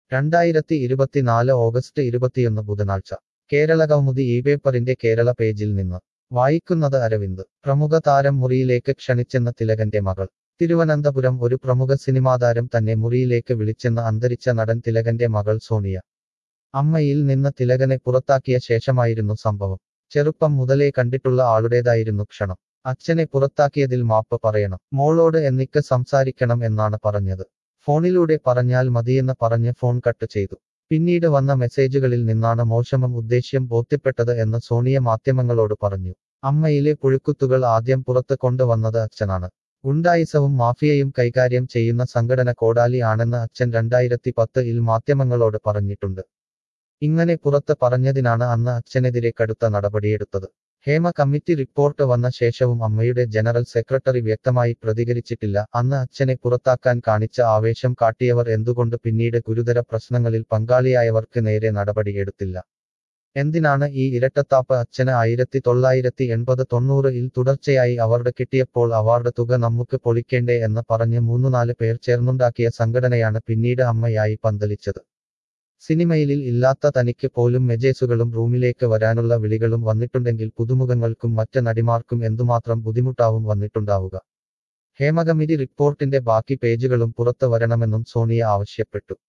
രണ്ടായിരത്തി ഇരുപത്തിനാല് ഓഗസ്റ്റ് ഇരുപത്തിയൊന്ന് ബുധനാഴ്ച കേരള കൗമുദി ഈ പേപ്പറിന്റെ കേരള പേജിൽ നിന്ന് വായിക്കുന്നത് അരവിന്ദ് പ്രമുഖ താരം മുറിയിലേക്ക് ക്ഷണിച്ചെന്ന തിലകന്റെ മകൾ തിരുവനന്തപുരം ഒരു പ്രമുഖ സിനിമാതാരം തന്നെ മുറിയിലേക്ക് വിളിച്ചെന്ന് അന്തരിച്ച നടൻ തിലകന്റെ മകൾ സോണിയ അമ്മയിൽ നിന്ന് തിലകനെ പുറത്താക്കിയ ശേഷമായിരുന്നു സംഭവം ചെറുപ്പം മുതലേ കണ്ടിട്ടുള്ള ആളുടേതായിരുന്നു ക്ഷണം അച്ഛനെ പുറത്താക്കിയതിൽ മാപ്പ് പറയണം മോളോട് എന്നിക്ക് സംസാരിക്കണം എന്നാണ് പറഞ്ഞത് ഫോണിലൂടെ പറഞ്ഞാൽ മതിയെന്ന് പറഞ്ഞ് ഫോൺ കട്ട് ചെയ്തു പിന്നീട് വന്ന മെസ്സേജുകളിൽ നിന്നാണ് മോശമം ഉദ്ദേശ്യം ബോധ്യപ്പെട്ടത് എന്ന് സോണിയ മാധ്യമങ്ങളോട് പറഞ്ഞു അമ്മയിലെ പുഴുക്കുത്തുകൾ ആദ്യം പുറത്ത് കൊണ്ടുവന്നത് അച്ഛനാണ് ഗുണ്ടായിസവും മാഫിയയും കൈകാര്യം ചെയ്യുന്ന സംഘടന കോടാലി ആണെന്ന് അച്ഛൻ രണ്ടായിരത്തി പത്തിൽ മാധ്യമങ്ങളോട് പറഞ്ഞിട്ടുണ്ട് ഇങ്ങനെ പുറത്ത് പറഞ്ഞതിനാണ് അന്ന് അച്ഛനെതിരെ കടുത്ത നടപടിയെടുത്തത് ഹേമ കമ്മിറ്റി റിപ്പോർട്ട് വന്ന ശേഷവും അമ്മയുടെ ജനറൽ സെക്രട്ടറി വ്യക്തമായി പ്രതികരിച്ചിട്ടില്ല അന്ന് അച്ഛനെ പുറത്താക്കാൻ കാണിച്ച ആവേശം കാട്ടിയവർ എന്തുകൊണ്ട് പിന്നീട് ഗുരുതര പ്രശ്നങ്ങളിൽ പങ്കാളിയായവർക്ക് നേരെ നടപടിയെടുത്തില്ല എന്തിനാണ് ഈ ഇരട്ടത്താപ്പ് അച്ഛന് ആയിരത്തി തൊള്ളായിരത്തി എൺപത് തൊണ്ണൂറിൽ തുടർച്ചയായി അവാർഡ് കിട്ടിയപ്പോൾ അവാർഡ് തുക നമുക്ക് പൊളിക്കേണ്ടേ എന്ന് പറഞ്ഞ് മൂന്നുനാല് പേർ ചേർന്നുണ്ടാക്കിയ സംഘടനയാണ് പിന്നീട് അമ്മയായി പന്തലിച്ചത് സിനിമയിലിൽ ഇല്ലാത്ത തനിക്ക് പോലും മെജേസുകളും റൂമിലേക്ക് വരാനുള്ള വിളികളും വന്നിട്ടുണ്ടെങ്കിൽ പുതുമുഖങ്ങൾക്കും മറ്റ് നടിമാർക്കും എന്തുമാത്രം ബുദ്ധിമുട്ടാവും വന്നിട്ടുണ്ടാവുക ഹേമകമിറ്റി റിപ്പോർട്ടിന്റെ ബാക്കി പേജുകളും പുറത്തു വരണമെന്നും സോണിയ ആവശ്യപ്പെട്ടു